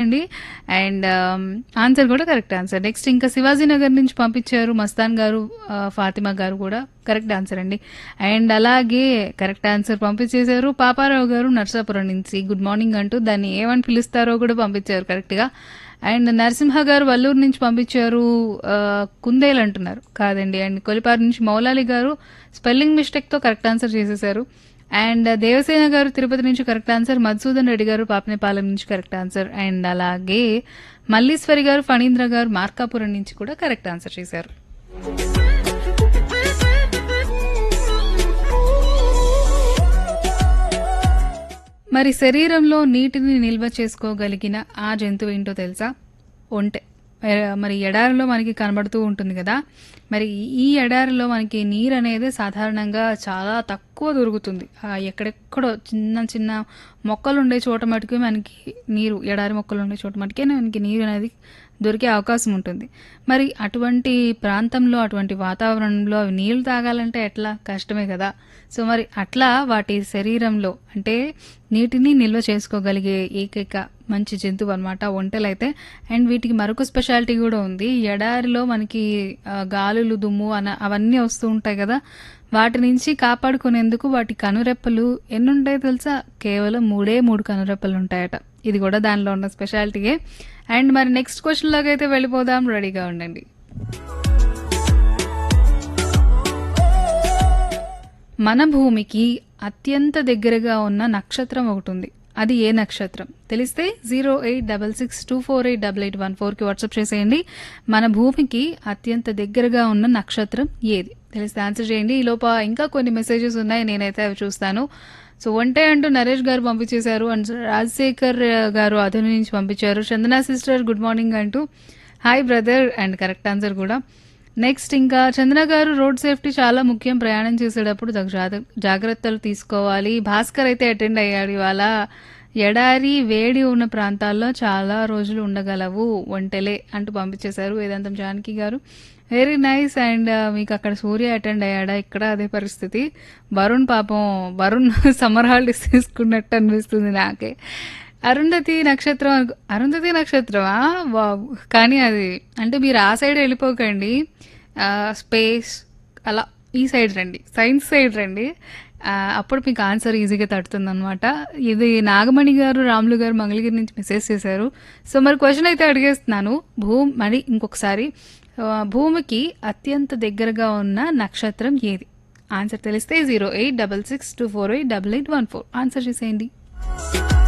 అండి and answer కూడా correct answer next ఇంకా శివాజీ నగర్ నుంచి పంపించారు మస్తాన్ గారు ఆ, ఫాతిమా గారు కూడా కరెక్ట్ ఆన్సర్ అండి అండ్ అలాగే కరెక్ట్ ఆన్సర్ పంపించేశారు పాపారావు గారు నర్సాపురం నుంచి గుడ్ మార్నింగ్ అంటూ దాన్ని ఏమని పిలుస్తారో కూడా పంపించారు కరెక్ట్గా అండ్ నరసింహ గారు వల్లూరు నుంచి పంపించారు ఆ, కుందేలు అంటున్నారు కాదండి అండ్ కొలిపారు నుంచి మౌలాలి గారు స్పెల్లింగ్ మిస్టేక్తో కరెక్ట్ ఆన్సర్ చేసేసారు అండ్ దేవసేన గారు తిరుపతి నుంచి కరెక్ట్ ఆన్సర్ మధుసూదన్ రెడ్డి గారు పాపనేపాలెం నుంచి కరెక్ట్ ఆన్సర్ అండ్ అలాగే మల్లీశ్వరి గారు ఫణీంద్ర గారు మార్కాపురం నుంచి కూడా కరెక్ట్ ఆన్సర్ చేశారు మరి శరీరంలో నీటిని నిల్వ చేసుకోగలిగిన ఆ జంతువు ఏంటో తెలుసా ఒంటె ఎ- మరి ఎడారిలో మనకి కనబడుతూ ఉంటుంది కదా మరి ఈ ఎడారిలో మనకి నీరు అనేది సాధారణంగా చాలా తక్కువ దొరుకుతుంది ఆ ఎక్కడెక్కడో చిన్న చిన్న మొక్కలు ఉండే చోట మటుకు మనకి నీరు ఎడారి మొక్కలు ఉండే చోట మటుకే మనకి నీరు అనేది దొరికే అవకాశం ఉంటుంది మరి అటువంటి ప్రాంతంలో అటువంటి వాతావరణంలో అవి నీళ్లు తాగాలంటే ఎట్లా కష్టమే కదా సో మరి అట్లా వాటి శరీరంలో అంటే నీటిని నిల్వ చేసుకోగలిగే ఏకైక మంచి జంతువు అనమాట ఒంటెలైతే అండ్ వీటికి మరొక స్పెషాలిటీ కూడా ఉంది ఎడారిలో మనకి ఆ, గాలులు దుమ్ము అన అవన్నీ వస్తూ ఉంటాయి కదా వాటి నుంచి కాపాడుకునేందుకు వాటి కనురెప్పలు ఎన్ని ఉంటాయో తెలుసా కేవలం మూడే మూడు కనురెప్పలు ఉంటాయట ఇది కూడా దానిలో ఉన్న స్పెషాలిటీయే అండ్ మరి నెక్స్ట్ క్వశ్చన్లోకి అయితే వెళ్ళిపోదాం రెడీగా ఉండండి మన భూమికి అత్యంత దగ్గరగా ఉన్న నక్షత్రం ఒకటి ఉంది అది ఏ నక్షత్రం తెలిస్తే zero eight double six two four eight double eight one ఫోర్కి వాట్సాప్ చేసేయండి మన భూమికి అత్యంత దగ్గరగా ఉన్న నక్షత్రం ఏది తెలిస్తే ఆన్సర్ చేయండి ఈ లోప ఇంకా కొన్ని మెసేజెస్ ఉన్నాయి నేనైతే అవి చూస్తాను సో వంటే అంటూ నరేష్ గారు పంపించేశారు అండ్ రాజశేఖర్ గారు అతని నుంచి పంపించారు చందన సిస్టర్ గుడ్ మార్నింగ్ అంటూ hi brother and correct answer కూడా నెక్స్ట్ ఇంకా చంద్ర గారు రోడ్ సేఫ్టీ చాలా ముఖ్యం ప్రయాణం చేసేటప్పుడు తగు జాగ్ర- జాగ్రత్తలు తీసుకోవాలి భాస్కర్ అయితే అటెండ్ అయ్యాడు ఇవాళ ఎడారి వేడి ఉన్న ప్రాంతాల్లో చాలా రోజులు ఉండగలవు ఒంటెలే అంటూ పంపించేశారు వేదాంతం జానకి గారు వెరీ నైస్ అండ్ మీకు అక్కడ సూర్య అటెండ్ అయ్యాడా ఇక్కడ అదే పరిస్థితి వరుణ్ పాపం వరుణ్ సమ్మర్ హాలిడేస్ తీసుకున్నట్టు అనిపిస్తుంది నాకే అరుంధతి నక్షత్రం అనుకో- అరుంధతి నక్షత్రమా వావ్ కానీ అది అంటే మీరు ఆ సైడ్ వెళ్ళిపోకండి ఆ, స్పేస్ అలా ఈ సైడ్ రండి సైన్స్ సైడ్ రండి ఆ, అప్పుడు మీకు ఆన్సర్ ఈజీగా తడుతుంది అనమాట ఇది నాగమణి గారు రాములు గారు మంగళగిరి నుంచి మెసేజ్ చేశారు సో మరి క్వశ్చన్ అయితే అడిగేస్తున్నాను భూ మరి ఇంకొకసారి ఆ, భూమికి అత్యంత దగ్గరగా ఉన్న నక్షత్రం ఏది ఆన్సర్ తెలిస్తే zero eight double six two four eight double eight one four answer చేసేయండి